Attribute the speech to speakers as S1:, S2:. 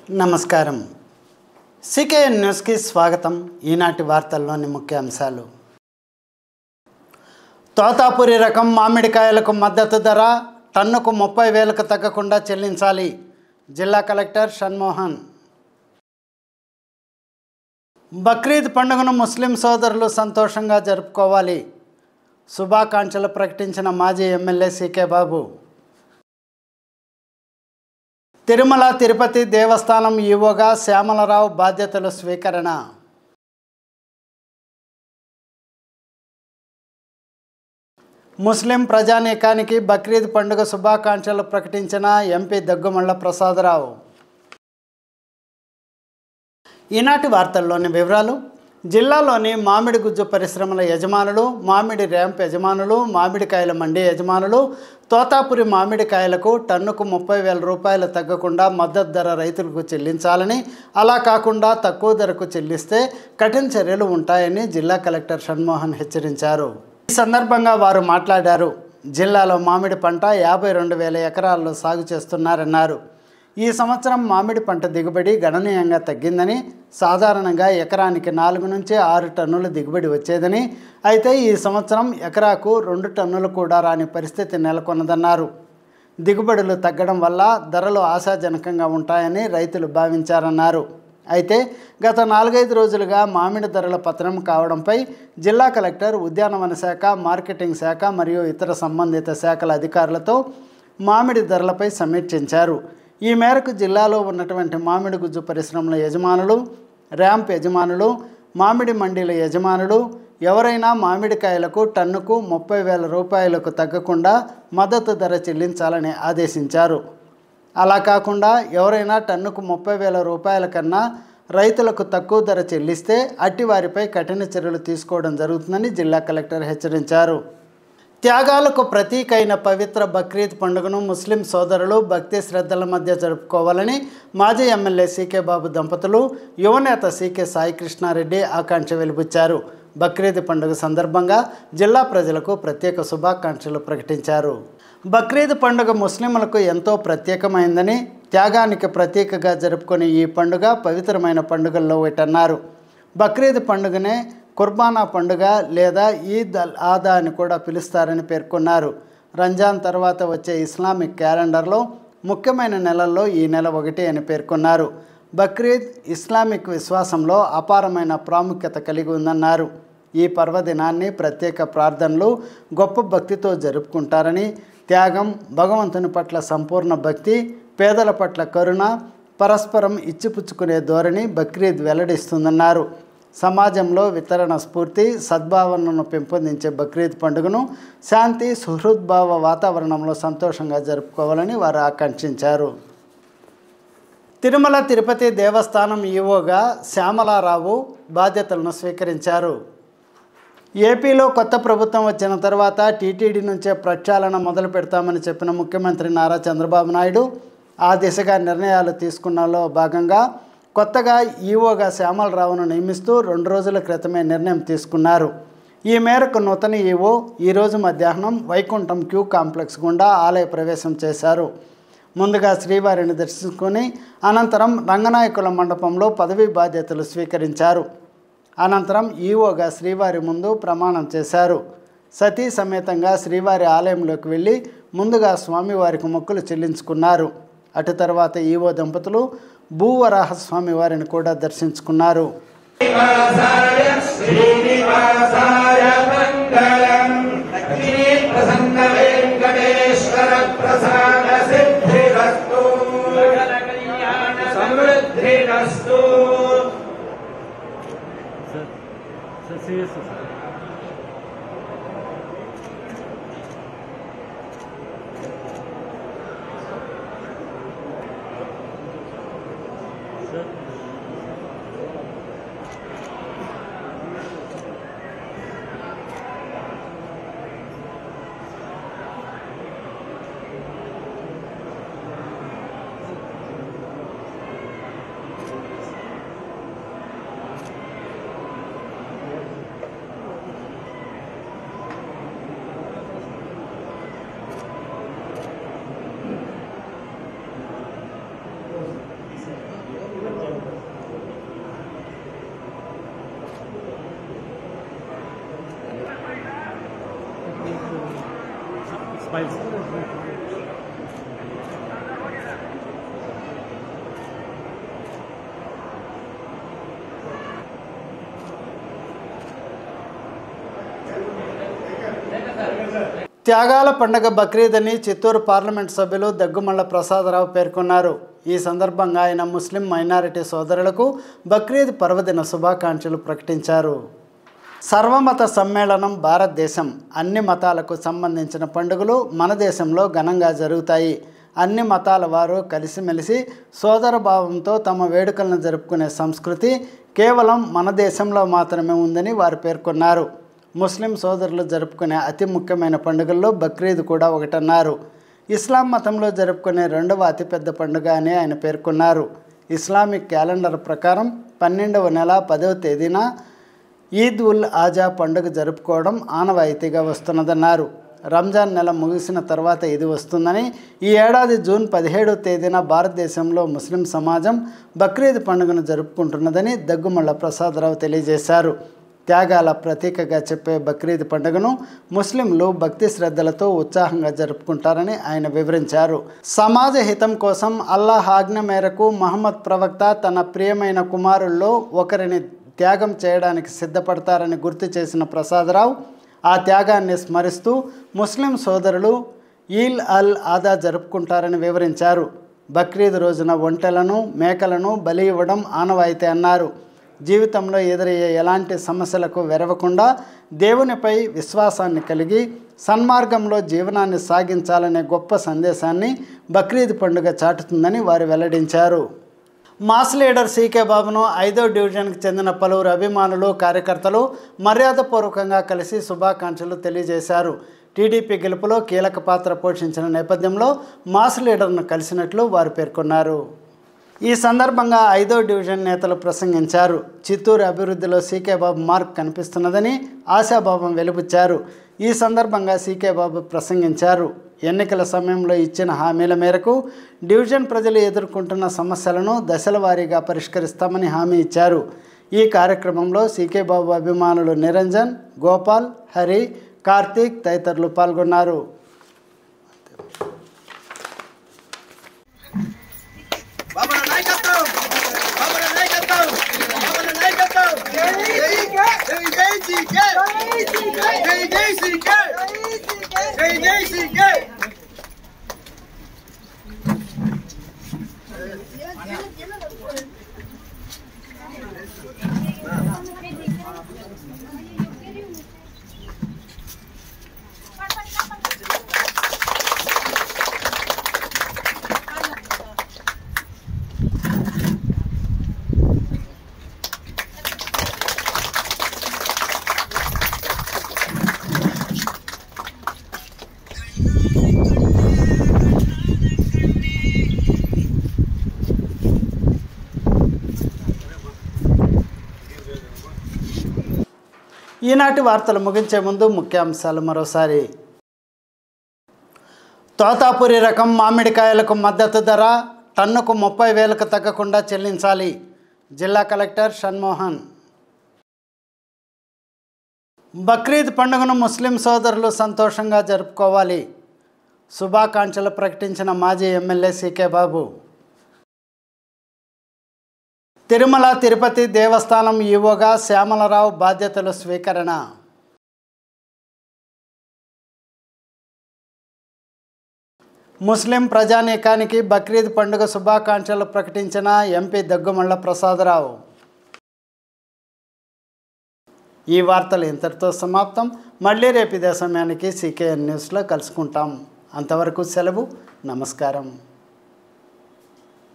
S1: నమస్కారం సికేఎన్ న్యూస్కి స్వాగతం ఈనాటి వార్తల్లోని ముఖ్య అంశాలు తోతాపురి రకం మామిడికాయలకు మద్దతు ధర టన్నుకు ముప్పై వేలకు తగ్గకుండా చెల్లించాలి జిల్లా కలెక్టర్ షణ్మోహన్ బక్రీద్ పండుగను ముస్లిం సోదరులు సంతోషంగా జరుపుకోవాలి శుభాకాంక్షలు ప్రకటించిన మాజీ ఎమ్మెల్యే సీకే బాబు తిరుమల తిరుపతి దేవస్థానం ఈవోగా శ్యామలరావు బాధ్యతలు స్వీకరణ ముస్లిం ప్రజానీకానికి బక్రీద్ పండుగ శుభాకాంక్షలు ప్రకటించిన ఎంపీ దగ్గుమళ్ళ ప్రసాదరావు ఈనాటి వార్తల్లోని వివరాలు జిల్లాలోని మామిడి గుజ్జు పరిశ్రమల యజమానులు మామిడి ర్యాంప్ యజమానులు మామిడికాయల మండి యజమానులు తోతాపురి మామిడికాయలకు టన్నుకు ముప్పై వేల రూపాయలు తగ్గకుండా మద్దతు ధర రైతులకు చెల్లించాలని అలా కాకుండా తక్కువ ధరకు చెల్లిస్తే కఠిన చర్యలు ఉంటాయని జిల్లా కలెక్టర్ షణ్మోహన్ హెచ్చరించారు ఈ సందర్భంగా వారు మాట్లాడారు జిల్లాలో మామిడి పంట యాభై రెండు వేల ఎకరాల్లో సాగు చేస్తున్నారన్నారు ఈ సంవత్సరం మామిడి పంట దిగుబడి గణనీయంగా తగ్గిందని సాధారణంగా ఎకరానికి నాలుగు నుంచి ఆరు టన్నుల దిగుబడి వచ్చేదని అయితే ఈ సంవత్సరం ఎకరాకు రెండు టన్నులు కూడా రాని పరిస్థితి నెలకొన్నదన్నారు దిగుబడులు తగ్గడం వల్ల ధరలు ఆశాజనకంగా ఉంటాయని రైతులు భావించారన్నారు అయితే గత నాలుగైదు రోజులుగా మామిడి ధరల పతనం కావడంపై జిల్లా కలెక్టర్ ఉద్యానవన శాఖ మార్కెటింగ్ శాఖ మరియు ఇతర సంబంధిత శాఖల అధికారులతో మామిడి ధరలపై సమీక్షించారు ఈ మేరకు జిల్లాలో ఉన్నటువంటి మామిడి గుజ్జు పరిశ్రమల యజమానులు ర్యాంప్ యజమానులు మామిడి మండీల యజమానులు ఎవరైనా మామిడికాయలకు టన్నుకు ముప్పై వేల రూపాయలకు తగ్గకుండా మద్దతు ధర చెల్లించాలని ఆదేశించారు అలా కాకుండా ఎవరైనా టన్నుకు ముప్పై వేల రూపాయల కన్నా రైతులకు తక్కువ ధర చెల్లిస్తే అట్టి వారిపై కఠిన చర్యలు తీసుకోవడం జరుగుతుందని జిల్లా కలెక్టర్ హెచ్చరించారు త్యాగాలకు ప్రతీక అయిన పవిత్ర బక్రీద్ పండుగను ముస్లిం సోదరులు భక్తి శ్రద్ధల మధ్య జరుపుకోవాలని మాజీ ఎమ్మెల్యే సీకే బాబు దంపతులు యువనేత సీకే సాయి కృష్ణారెడ్డి ఆకాంక్ష వెలిబుచ్చారు బక్రీద్ పండుగ సందర్భంగా జిల్లా ప్రజలకు ప్రత్యేక శుభాకాంక్షలు ప్రకటించారు బక్రీద్ పండుగ ముస్లింలకు ఎంతో ప్రత్యేకమైందని త్యాగానికి ప్రతీకగా జరుపుకునే ఈ పండుగ పవిత్రమైన పండుగల్లో ఒకటన్నారు బక్రీద్ పండుగనే కుర్బానా పండుగ లేదా ఈద్ అల్ ఆదా అని కూడా పిలుస్తారని పేర్కొన్నారు రంజాన్ తర్వాత వచ్చే ఇస్లామిక్ క్యాలెండర్లో ముఖ్యమైన నెలల్లో ఈ నెల ఒకటి అని పేర్కొన్నారు బక్రీద్ ఇస్లామిక్ విశ్వాసంలో అపారమైన ప్రాముఖ్యత కలిగి ఉందన్నారు ఈ పర్వదినాన్ని ప్రత్యేక ప్రార్థనలు గొప్ప భక్తితో జరుపుకుంటారని త్యాగం భగవంతుని పట్ల సంపూర్ణ భక్తి పేదల పట్ల కరుణ పరస్పరం ఇచ్చిపుచ్చుకునే ధోరణి బక్రీద్ వెల్లడిస్తుందన్నారు సమాజంలో వితరణ స్ఫూర్తి సద్భావనను పెంపొందించే బక్రీద్ పండుగను శాంతి సుహృద్భావ వాతావరణంలో సంతోషంగా జరుపుకోవాలని వారు ఆకాంక్షించారు తిరుమల తిరుపతి దేవస్థానం ఈవోగా శ్యామలారావు బాధ్యతలను స్వీకరించారు ఏపీలో కొత్త ప్రభుత్వం వచ్చిన తర్వాత టీటీడీ నుంచే ప్రక్షాళన మొదలు పెడతామని చెప్పిన ముఖ్యమంత్రి నారా చంద్రబాబు నాయుడు ఆ దిశగా నిర్ణయాలు తీసుకున్నలో భాగంగా కొత్తగా ఈవోగా శ్యామలరావును నియమిస్తూ రెండు రోజుల క్రితమే నిర్ణయం తీసుకున్నారు ఈ మేరకు నూతన ఈవో ఈరోజు మధ్యాహ్నం వైకుంఠం క్యూ కాంప్లెక్స్ గుండా ఆలయ ప్రవేశం చేశారు ముందుగా శ్రీవారిని దర్శించుకొని అనంతరం రంగనాయకుల మండపంలో పదవీ బాధ్యతలు స్వీకరించారు అనంతరం ఈవోగా శ్రీవారి ముందు ప్రమాణం చేశారు సతీ సమేతంగా శ్రీవారి ఆలయంలోకి వెళ్ళి ముందుగా స్వామివారికి మొక్కులు చెల్లించుకున్నారు అటు తర్వాత ఈవో దంపతులు భూవరాహ స్వామి వారిని కూడా దర్శించుకున్నారు
S2: శ్రీనివాసాయ మంగళం లక్ష్మీ ప్రసన్న వెంకటేశ్వర ప్రసాద సిద్ధిరస్తు సమృద్ధిరస్తు
S3: Smiles.
S1: త్యాగాల పండగ బక్రీద్ అని చిత్తూరు పార్లమెంట్ సభ్యులు దగ్గుమల్ల ప్రసాదరావు పేర్కొన్నారు ఈ సందర్భంగా ఆయన ముస్లిం మైనారిటీ సోదరులకు బక్రీద్ పర్వదిన శుభాకాంక్షలు ప్రకటించారు సర్వమత సమ్మేళనం భారతదేశం అన్ని మతాలకు సంబంధించిన పండుగలు మన దేశంలో ఘనంగా జరుగుతాయి అన్ని మతాల వారు కలిసిమెలిసి సోదర భావంతో తమ వేడుకలను జరుపుకునే సంస్కృతి కేవలం మన దేశంలో మాత్రమే ఉందని వారు పేర్కొన్నారు ముస్లిం సోదరులు జరుపుకునే అతి ముఖ్యమైన పండుగల్లో బక్రీద్ కూడా ఒకటన్నారు ఇస్లాం మతంలో జరుపుకునే రెండవ అతిపెద్ద పండుగ అని ఆయన పేర్కొన్నారు ఇస్లామిక్ క్యాలెండర్ ప్రకారం పన్నెండవ నెల పదవ తేదీన ఈద్ ఉల్ ఆజా పండుగ జరుపుకోవడం ఆనవాయితీగా వస్తున్నదన్నారు రంజాన్ నెల ముగిసిన తర్వాత ఇది వస్తుందని ఈ ఏడాది జూన్ పదిహేడవ తేదీన భారతదేశంలో ముస్లిం సమాజం బక్రీద్ పండుగను జరుపుకుంటున్నదని దగ్గుమల్ల ప్రసాదరావు తెలియజేశారు త్యాగాల ప్రతీకగా చెప్పే బక్రీద్ పండుగను ముస్లింలు భక్తి శ్రద్ధలతో ఉత్సాహంగా జరుపుకుంటారని ఆయన వివరించారు సమాజ హితం కోసం అల్లాహ్ ఆజ్ఞ మేరకు మహమ్మద్ ప్రవక్త తన ప్రియమైన కుమారుల్లో ఒకరిని త్యాగం చేయడానికి సిద్ధపడతారని గుర్తు చేసిన ప్రసాదరావు ఆ త్యాగాన్ని స్మరిస్తూ ముస్లిం సోదరులు ఈల్ అల్ ఆదా జరుపుకుంటారని వివరించారు బక్రీద్ రోజున ఒంటెలను మేకలను బలి ఇవ్వడం ఆనవాయితీ అన్నారు జీవితంలో ఎదురయ్యే ఎలాంటి సమస్యలకు వెరవకుండా దేవునిపై విశ్వాసాన్ని కలిగి సన్మార్గంలో జీవనాన్ని సాగించాలనే గొప్ప సందేశాన్ని బక్రీద్ పండుగ చాటుతుందని వారు వెల్లడించారు మాస్ లీడర్ సీకే బాబును ఐదో డివిజన్కి చెందిన పలువురు అభిమానులు కార్యకర్తలు మర్యాదపూర్వకంగా కలిసి శుభాకాంక్షలు తెలియజేశారు టీడీపీ గెలుపులో కీలక పాత్ర పోషించిన నేపథ్యంలో మాస్ లీడర్ను కలిసినట్లు వారు పేర్కొన్నారు ఈ సందర్భంగా ఐదో డివిజన్ నేతలు ప్రసంగించారు చిత్తూరు అభివృద్ధిలో సీకే బాబు మార్క్ కనిపిస్తున్నదని ఆశాభావం వెలుబుచ్చారు ఈ సందర్భంగా సీకే బాబు ప్రసంగించారు ఎన్నికల సమయంలో ఇచ్చిన హామీల మేరకు డివిజన్ ప్రజలు ఎదుర్కొంటున్న సమస్యలను దశల వారీగా పరిష్కరిస్తామని హామీ ఇచ్చారు ఈ కార్యక్రమంలో సీకే బాబు అభిమానులు నిరంజన్ గోపాల్ హరి కార్తీక్ తదితరులు పాల్గొన్నారు
S4: బాబా నాయకత్వం బాబా నాయకత్వం బాబా నాయకత్వం జై జై సీకే జై జై సీకే జై జై సీకే
S1: ఈనాటి వార్తలు ముగించే ముందు ముఖ్యాంశాలు మరోసారి తోతాపురి రకం మామిడికాయలకు మద్దతు ధర టన్నుకు ముప్పై వేలకు తగ్గకుండా చెల్లించాలి జిల్లా కలెక్టర్ షణ్మోహన్ బక్రీద్ పండుగను ముస్లిం సోదరులు సంతోషంగా జరుపుకోవాలి శుభాకాంక్షలు ప్రకటించిన మాజీ ఎమ్మెల్యే సీకే బాబు తిరుమల తిరుపతి దేవస్థానం ఈవోగా శ్యామలరావు బాధ్యతలు స్వీకరణ ముస్లిం ప్రజానీకానికి బక్రీద్ పండుగ శుభాకాంక్షలు ప్రకటించిన ఎంపీ దగ్గుమల్ల ప్రసాదరావు ఈ వార్తలు ఇంతటితో సమాప్తం మళ్ళీ రేపు ఇదే సమయానికి సీకేఎన్ న్యూస్లో కలుసుకుంటాం అంతవరకు సెలవు నమస్కారం